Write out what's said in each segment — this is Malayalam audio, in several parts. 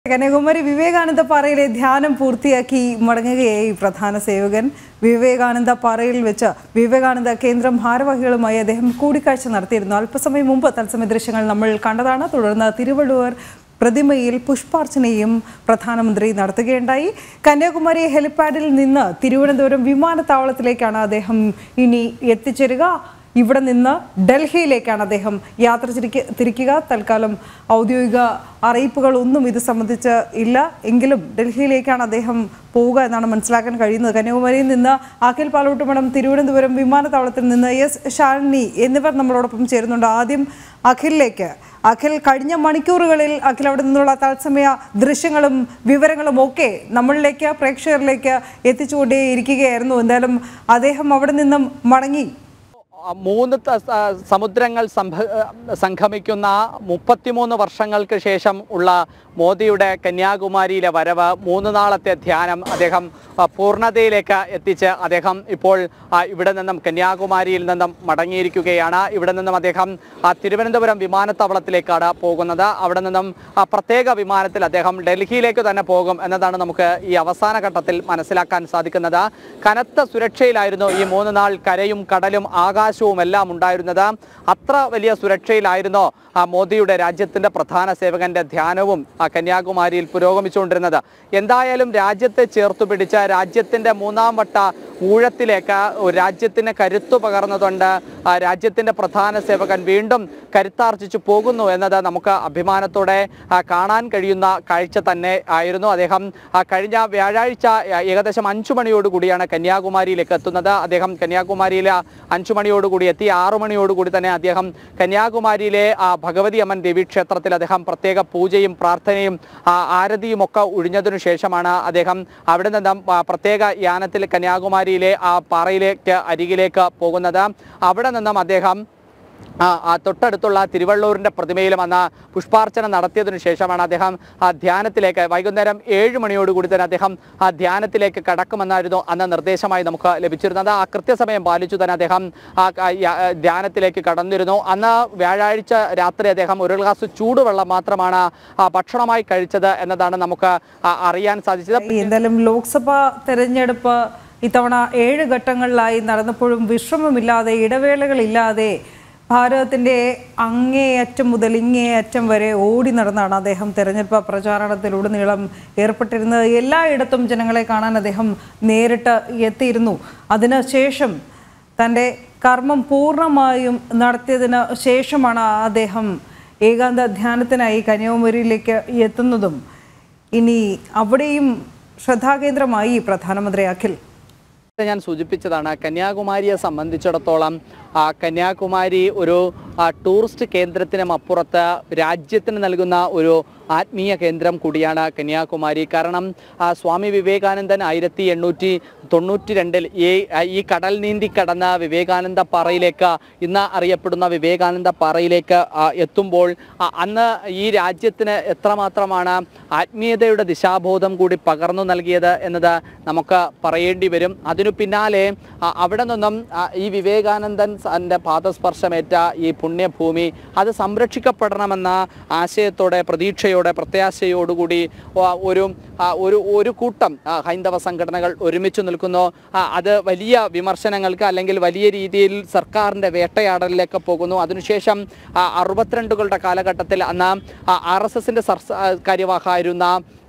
കന്യാകുമാരി വിവേകാനന്ദ പാറയിലെ ധ്യാനം പൂർത്തിയാക്കി മടങ്ങുകയായി പ്രധാന സേവകൻ വിവേകാനന്ദ പാറയിൽ വെച്ച് വിവേകാനന്ദ കേന്ദ്രം ഭാരവാഹികളുമായി അദ്ദേഹം കൂടിക്കാഴ്ച നടത്തിയിരുന്നു അല്പസമയം മുമ്പ് തത്സമയ ദൃശ്യങ്ങൾ നമ്മൾ കണ്ടതാണ് തുടർന്ന് തിരുവള്ളുവർ പ്രതിമയിൽ പുഷ്പാർച്ചനയും പ്രധാനമന്ത്രി നടത്തുകയുണ്ടായി കന്യാകുമാരി ഹെലിപ്പാഡിൽ നിന്ന് തിരുവനന്തപുരം വിമാനത്താവളത്തിലേക്കാണ് അദ്ദേഹം ഇനി എത്തിച്ചേരുക ഇവിടെ നിന്ന് ഡൽഹിയിലേക്കാണ് അദ്ദേഹം യാത്ര തിരിക്ക തിരിക്കുക തൽക്കാലം ഔദ്യോഗിക അറിയിപ്പുകൾ ഒന്നും ഇത് സംബന്ധിച്ച് ഇല്ല എങ്കിലും ഡൽഹിയിലേക്കാണ് അദ്ദേഹം പോവുക എന്നാണ് മനസ്സിലാക്കാൻ കഴിയുന്നത് കന്യാകുമാരിയിൽ നിന്ന് അഖിൽ പാലോട്ടുമണം തിരുവനന്തപുരം വിമാനത്താവളത്തിൽ നിന്ന് എസ് ശാലിനി എന്നിവർ നമ്മളോടൊപ്പം ചേരുന്നുണ്ട് ആദ്യം അഖിലിലേക്ക് അഖിൽ കഴിഞ്ഞ മണിക്കൂറുകളിൽ അഖിൽ അവിടെ നിന്നുള്ള തത്സമയ ദൃശ്യങ്ങളും വിവരങ്ങളും ഒക്കെ നമ്മളിലേക്ക് പ്രേക്ഷകരിലേക്ക് എത്തിച്ചുകൊണ്ടേ ഇരിക്കുകയായിരുന്നു എന്തായാലും അദ്ദേഹം അവിടെ നിന്നും മടങ്ങി ആ, മൂന്ന് ത- സ- സമുദ്രങ്ങൾ സംഭ സംഗമിക്കുന്ന മുപ്പത്തിമൂന്ന് വർഷങ്ങൾക്ക് ശേഷം ഉള്ള മോദിയുടെ കന്യാകുമാരിയിലെ വരവ് മൂന്ന് നാളത്തെ ധ്യാനം അദ്ദേഹം ആ, പൂർണ്ണതയിലേക്ക് എത്തിച്ച് അദ്ദേഹം ഇപ്പോൾ ആ, ഇവിടെ നിന്നും കന്യാകുമാരിയിൽ നിന്നും മടങ്ങിയിരിക്കുകയാണ് ഇവിടെ നിന്നും അദ്ദേഹം ആ, തിരുവനന്തപുരം വിമാനത്താവളത്തിലേക്കാണ് പോകുന്നത് അവിടെ നിന്നും ആ, പ്രത്യേക വിമാനത്തിൽ അദ്ദേഹം ഡൽഹിയിലേക്ക് തന്നെ പോകും എന്നതാണ് നമുക്ക് ഈ അവസാന ഘട്ടത്തിൽ മനസ്സിലാക്കാൻ സാധിക്കുന്നത് കനത്ത സുരക്ഷയിലായിരുന്നു ഈ മൂന്ന് നാൾ കരയും കടലും ആകാശവും എല്ലാം ഉണ്ടായിരുന്നത് അത്ര വലിയ സുരക്ഷയിലായിരുന്നു ആ മോദിയുടെ രാജ്യത്തിന്റെ പ്രധാന സേവകന്റെ ധ്യാനവും ആ കന്യാകുമാരിയിൽ പുരോഗമിച്ചുകൊണ്ടിരുന്നത് എന്തായാലും രാജ്യത്തെ ചേർത്തു പിടിച്ച രാജ്യത്തിന്റെ മൂന്നാം വട്ട ഊഴത്തിലേക്ക് രാജ്യത്തിന് കരുത്തു പകർന്നതുകൊണ്ട് ആ രാജ്യത്തിന്റെ പ്രധാന സേവകൻ വീണ്ടും കരുത്താർജിച്ചു പോകുന്നു എന്നത് നമുക്ക് അഭിമാനത്തോടെ ആ, കാണാൻ കഴിയുന്ന കാഴ്ച തന്നെ ആയിരുന്നു അദ്ദേഹം ആ, കഴിഞ്ഞ വ്യാഴാഴ്ച ആ, ഏകദേശം അഞ്ചു മണിയോടുകൂടിയാണ് കന്യാകുമാരിയിലേക്ക് എത്തുന്നത് അദ്ദേഹം കന്യാകുമാരിയിൽ അഞ്ചു മണിയോടുകൂടി എത്തി ആറു മണിയോടുകൂടി തന്നെ അദ്ദേഹം കന്യാകുമാരിയിലെ ആ, ഭഗവതി അമ്മൻ ദേവി ക്ഷേത്രത്തിൽ അദ്ദേഹം പ്രത്യേക പൂജയും പ്രാർത്ഥനയും ആ, ആരതിയും ഒക്കെ ഒഴിഞ്ഞതിനു ശേഷമാണ് അദ്ദേഹം അവിടെ നിന്നും ആ, പ്രത്യേക യാനത്തിൽ കന്യാകുമാരിയിലെ ആ പാറയിലേക്ക് അരികിലേക്ക് പോകുന്നത് അവിടെ നിന്നും അദ്ദേഹം ആ, ആ തൊട്ടടുത്തുള്ള തിരുവള്ളൂരിന്റെ പ്രതിമയിലും അന്ന് പുഷ്പാർച്ചന നടത്തിയതിനു ശേഷമാണ് അദ്ദേഹം ആ ധ്യാനത്തിലേക്ക് വൈകുന്നേരം ഏഴ് മണിയോടുകൂടി തന്നെ അദ്ദേഹം ആ ധ്യാനത്തിലേക്ക് കടക്കുമെന്നായിരുന്നു അന്ന് നിർദ്ദേശമായി നമുക്ക് ലഭിച്ചിരുന്നത് ആ കൃത്യസമയം പാലിച്ചു തന്നെ അദ്ദേഹം ആ ആ, യ- ആ, ധ്യാനത്തിലേക്ക് കടന്നിരുന്നു അന്ന് വ്യാഴാഴ്ച രാത്രി അദ്ദേഹം ഒരു ഗ്ലാസ് ചൂടുവെള്ളം മാത്രമാണ് ആ, ഭക്ഷണമായി കഴിച്ചത് എന്നതാണ് നമുക്ക് ആ, അറിയാൻ സാധിച്ചത് എന്തായാലും ലോക്സഭാ തെരഞ്ഞെടുപ്പ് ഇത്തവണ ഏഴ് ഘട്ടങ്ങളിലായി നടന്നപ്പോഴും വിശ്രമമില്ലാതെ ഇടവേളകളില്ലാതെ ഭാരതത്തിന്റെ അങ്ങേയറ്റം മുതൽ ഇങ്ങേയറ്റം വരെ ഓടി നടന്നാണ് അദ്ദേഹം തെരഞ്ഞെടുപ്പ് പ്രചാരണത്തിലുടനീളം ഏർപ്പെട്ടിരുന്നത് എല്ലായിടത്തും ജനങ്ങളെ കാണാൻ അദ്ദേഹം നേരിട്ട് എത്തിയിരുന്നു അതിനുശേഷം തൻ്റെ കർമ്മം പൂർണ്ണമായും നടത്തിയതിന് ശേഷമാണ് അദ്ദേഹം ഏകാന്ത ധ്യാനത്തിനായി കന്യാകുമാരിയിലേക്ക് എത്തുന്നതും ഇനി അവിടെയും ശ്രദ്ധാകേന്ദ്രമായി പ്രധാനമന്ത്രി അഖിൽ നേരത്തെ ഞാൻ സൂചിപ്പിച്ചതാണ് കന്യാകുമാരിയെ സംബന്ധിച്ചിടത്തോളം ആ, കന്യാകുമാരി ഒരു ആ, ടൂറിസ്റ്റ് കേന്ദ്രത്തിനും അപ്പുറത്ത് രാജ്യത്തിന് നൽകുന്ന ഒരു ആത്മീയ കേന്ദ്രം കൂടിയാണ് കന്യാകുമാരി കാരണം ആ, സ്വാമി വിവേകാനന്ദൻ ആയിരത്തി എണ്ണൂറ്റി തൊണ്ണൂറ്റി രണ്ടിൽ ഈ ആ, ഈ കടൽ നീന്തി കടന്ന വിവേകാനന്ദ പാറയിലേക്ക് ഇന്ന് അറിയപ്പെടുന്ന വിവേകാനന്ദ പാറയിലേക്ക് ആ, എത്തുമ്പോൾ ആ, അന്ന് ഈ രാജ്യത്തിന് എത്രമാത്രമാണ് ആത്മീയതയുടെ ദിശാബോധം കൂടി പകർന്നു നൽകിയത് എന്നത് നമുക്ക് പറയേണ്ടി വരും അതിനു പിന്നാലെ ആ, അവിടെ നിന്നും ആ, ഈ വിവേകാനന്ദൻ തൻ്റെ പാദസ്പർശമേറ്റ ഈ പുണ്യഭൂമി അത് സംരക്ഷിക്കപ്പെടണമെന്ന ആശയത്തോടെ പ്രതീക്ഷയോടെ പ്രത്യാശയോടുകൂടി ആ, ഒരു ആ, ഒരു ഒരു കൂട്ടം ആ, ഹൈന്ദവ സംഘടനകൾ ഒരുമിച്ച് നിൽക്കുന്നു ആ, അത് വലിയ വിമർശനങ്ങൾക്ക് അല്ലെങ്കിൽ വലിയ രീതിയിൽ സർക്കാരിൻ്റെ വേട്ടയാടലിലേക്ക് പോകുന്നു അതിനുശേഷം ആ, അറുപത്തിരണ്ടുകളുടെ കാലഘട്ടത്തിൽ അന്ന് ആർ എസ് എസിൻ്റെ കാര്യവാഹായിരുന്ന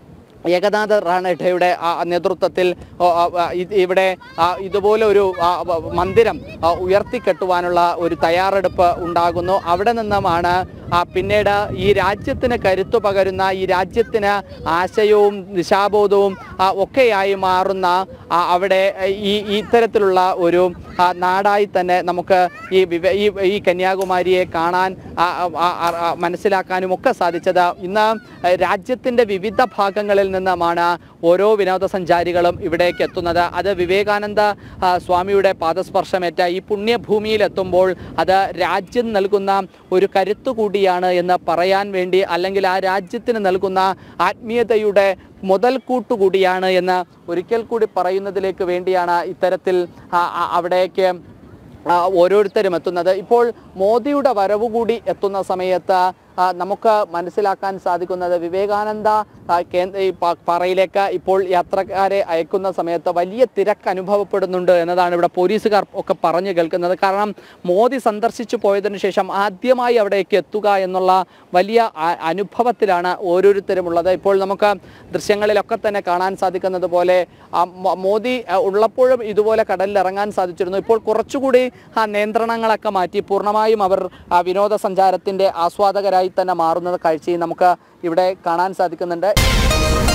ഏകനാഥ റാണയുടെ ആ, നേതൃത്വത്തിൽ ഓ, ആ, ആ, ഇത് ഇവിടെ ആ, ഇതുപോലെ ഒരു ആ, വ- മന്ദിരം ആ, ഉയർത്തിക്കെട്ടുവാനുള്ള ഒരു തയ്യാറെടുപ്പ് ഉണ്ടാകുന്നു അവിടെ നിന്നുമാണ് ആ, പിന്നീട് ഈ രാജ്യത്തിന് കരുത്തു പകരുന്ന ഈ രാജ്യത്തിന് ആശയവും ദിശാബോധവും ആ, ഒക്കെയായി മാറുന്ന ആ, അവിടെ ഈ ഈ ഇത്തരത്തിലുള്ള ഒരു ആ, നാടായി തന്നെ നമുക്ക് ഈ വിവ- ഈ ഈ കന്യാകുമാരിയെ കാണാൻ ആ, ആ, ആ, ആ, മനസ്സിലാക്കാനും ഒക്കെ സാധിച്ചത് ഇന്ന് രാജ്യത്തിൻ്റെ വിവിധ ഭാഗങ്ങളിൽ നിന്നുമാണ് ഓരോ വിനോദസഞ്ചാരികളും ഇവിടേക്ക് എത്തുന്നത് അത് വിവേകാനന്ദ ആ, സ്വാമിയുടെ പാദസ്പർശമേറ്റ ഈ പുണ്യഭൂമിയിൽ എത്തുമ്പോൾ അത് രാജ്യം നൽകുന്ന ഒരു കരുത്തു കൂടിയാണ് എന്ന് പറയാൻ വേണ്ടി അല്ലെങ്കിൽ ആ രാജ്യത്തിന് നൽകുന്ന ആത്മീയതയുടെ മുതൽക്കൂട്ട് കൂടിയാണ് എന്ന് ഒരിക്കൽ കൂടി പറയുന്നതിലേക്ക് വേണ്ടിയാണ് ഇത്തരത്തിൽ ആ, ആ, അവിടേക്ക് ആ, ഓരോരുത്തരും എത്തുന്നത് ഇപ്പോൾ മോദിയുടെ വരവ് കൂടി എത്തുന്ന സമയത്ത് ആ, നമുക്ക് മനസ്സിലാക്കാൻ സാധിക്കുന്നത് വിവേകാനന്ദ ആ, കേന്ദ്ര ഈ പ- പാറയിലേക്ക് ഇപ്പോൾ യാത്രക്കാരെ അയക്കുന്ന സമയത്ത് വലിയ തിരക്ക് അനുഭവപ്പെടുന്നുണ്ട് എന്നതാണ് ഇവിടെ പോലീസുകാർ ഒക്കെ പറഞ്ഞു കേൾക്കുന്നത് കാരണം മോദി സന്ദർശിച്ചു പോയതിനു ശേഷം ആദ്യമായി അവിടേക്ക് എത്തുക എന്നുള്ള വലിയ ആ- അനുഭവത്തിലാണ് ഓരോരുത്തരും ഉള്ളത് ഇപ്പോൾ നമുക്ക് ദൃശ്യങ്ങളിലൊക്കെ തന്നെ കാണാൻ സാധിക്കുന്നത് പോലെ ആ മോ- മോദി ആ, ഉള്ളപ്പോഴും ഇതുപോലെ കടലിൽ ഇറങ്ങാൻ സാധിച്ചിരുന്നു ഇപ്പോൾ കുറച്ചുകൂടി ആ നിയന്ത്രണങ്ങളൊക്കെ മാറ്റി പൂർണ്ണമായും അവർ ആ വിനോദസഞ്ചാരത്തിൻ്റെ ആസ്വാദകരായി തന്നെ മാറുന്നത് കാഴ്ചയും നമുക്ക് ഇവിടെ കാണാൻ സാധിക്കുന്നുണ്ട്